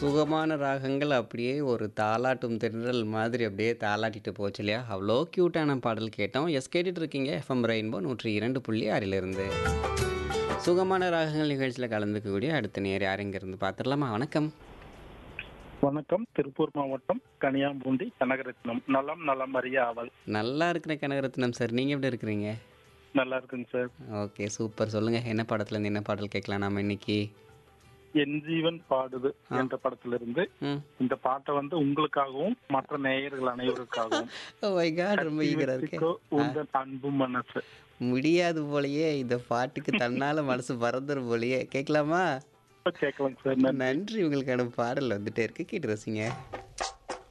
சுகமான ராகங்கள் அப்படியே ஒரு தாலாட்டும் தென்றல் மாதிரி அப்படியே தாலாட்டிட்டு போச்சு இல்லையா அவ்வளோ க்யூட்டான பாடல் கேட்டோம் எஸ் கேட்டுட்டு இருக்கீங்க எஃப்எம் ரெயின்போ நூற்றி இரண்டு புள்ளி ஆறிலிருந்து சுகமான ராகங்கள் நிகழ்ச்சியில் கலந்துக்கக்கூடிய அடுத்த நேர் யார் இருந்து பார்த்துடலாமா வணக்கம் வணக்கம் திருப்பூர் மாவட்டம் கனியாம்பூண்டி கனகரத்னம் நலம் நலம் அறிய ஆவல் நல்லா இருக்கிற கனகரத்னம் சார் நீங்கள் எப்படி இருக்கிறீங்க நல்லா இருக்குங்க சார் ஓகே சூப்பர் சொல்லுங்கள் என்ன படத்துலேருந்து என்ன பாடல் கேட்கலாம் நாம இன்னைக்கு என் ஜீவன் பாடுது என்ற படத்திலிருந்து ம் இந்த பாட்டை வந்து உங்களுக்காகவும் மற்ற நேயர்கள் அனைவருக்காகவும் ஓ மை காட் ரொம்ப ஈகராக இருக்கேன் வச்சுக்கோ உங்கள் அன்பு மனசு முடியாது போலயே இந்த பாட்டுக்கு தன்னால மனசு பறந்துரும் போலயே கேட்கலாமா கேட்கலாங்க சார் நன்றி உங்களுக்கான பாடல் வந்துட்டே இருக்கு கேட்டு ரசிங்க